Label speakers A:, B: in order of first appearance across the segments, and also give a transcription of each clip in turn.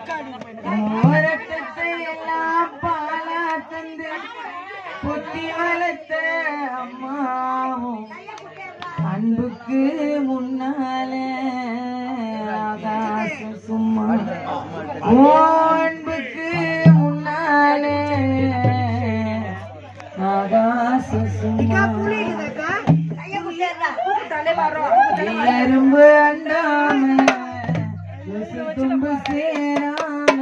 A: ஓரட்டத்தை எல்லாம் பாலா தந்து புத்தி வளர்த்த அம்மாவும் அன்புக்கு முன்னாலே ஆகாசம் சும்மா ஓ அன்புக்கு முன்னாலே ஆகாசம் சும்மா எறும்பு அண்டாம ருசி தும்பு சேராம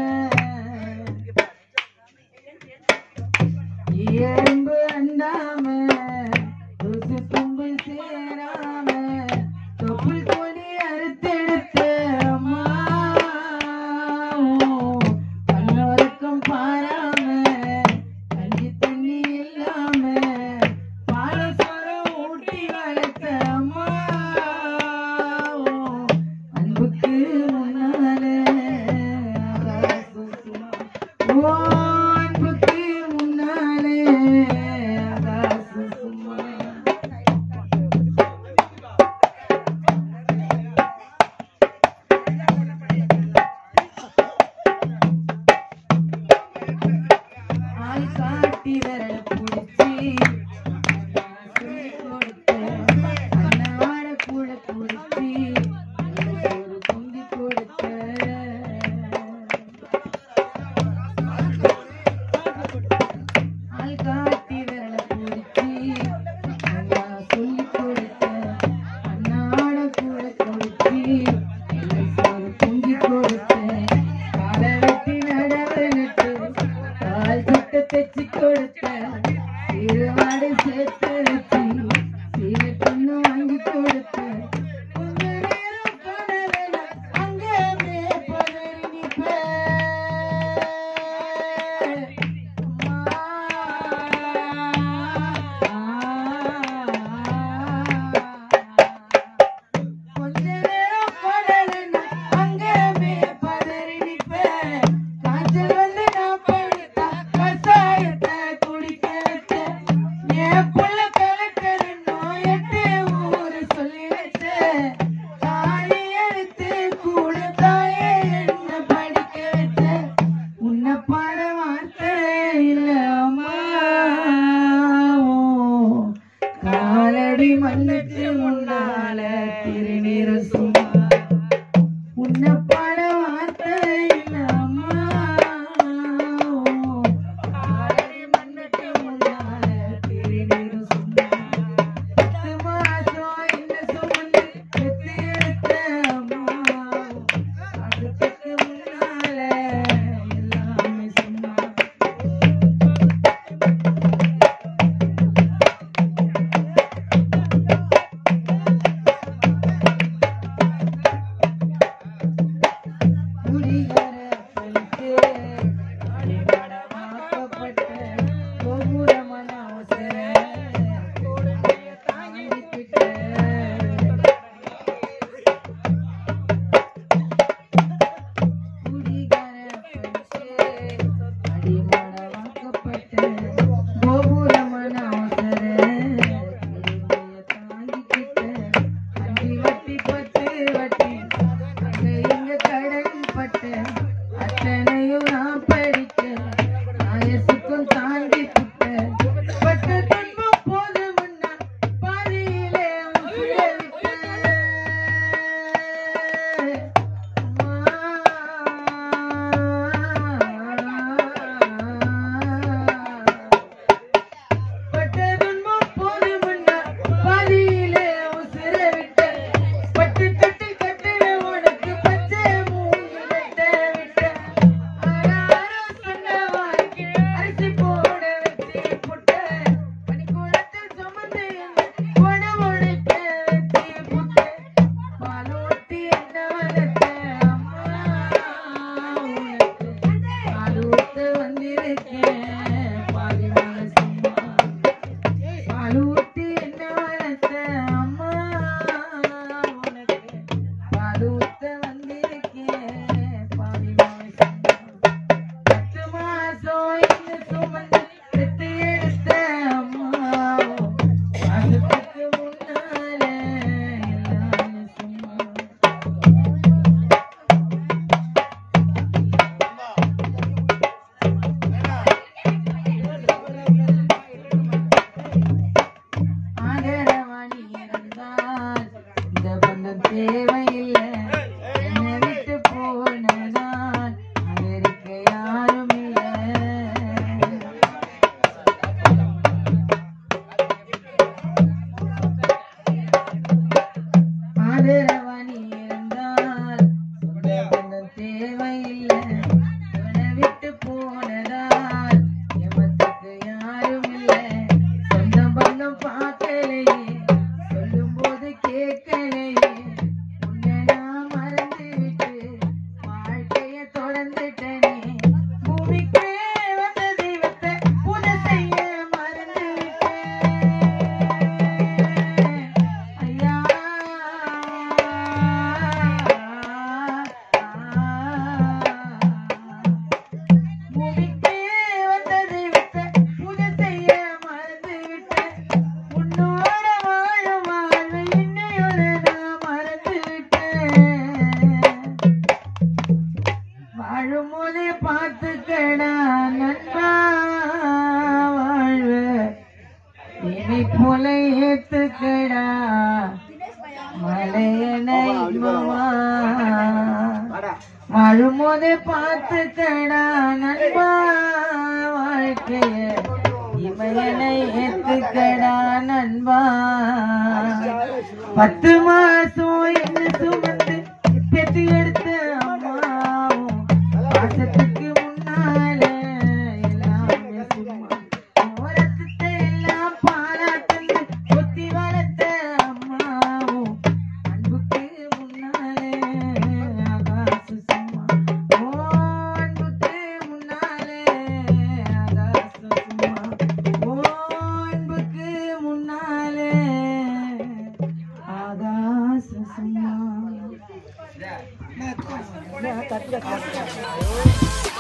A: எறும்பு அண்டாம ருசி தும்பு சேராம தொப்புள் கொடி அறுத்தெடுத்த அம்மா கண்ணோரக்கம் பாராம கஞ்சி தண்ணி இல்லாம பாலசோரம் ஊட்டி வளர்த்த அம்மா அன்புக்கு முன்னாலே ஆகாசம் சும்மா. ஓ அன்புக்கு முன்னாலே ஆகாசம் சும்மா ஆள் காட்டி விரல புடிச்சி சொல்லி கொடுத்த அண்ணாட கூட புடிச்சி ஒரு குந்தி கொடுத்த வாழும்போதே பார்த்துக்கடா நண்பா வாழ்வ இனி போல ஏத்துக்கடா மலையனை மாமா வாழும்போதே பார்த்துக்கடா நண்பா வாழ்க்கைய இமையனை ஏத்துக்கடா நண்பா பத்து மாசம் என்ன சுமந்து பெத்து எடுத்த அம்மாவும் பாசத்துக்கு முன்னால எல்லாமே சும்மா ஓரத்தை எல்லாம் பாராட்டுங்க கொத்தி வளர்த்த அம்மாவும் அன்புக்கு முன்னாலே ஆகாச சும்மா ஓ அன்புக்கு முன்னாலே ஆகாச சும்மா ஓ அன்புக்கு முன்னாலே ஆகாச சும்மா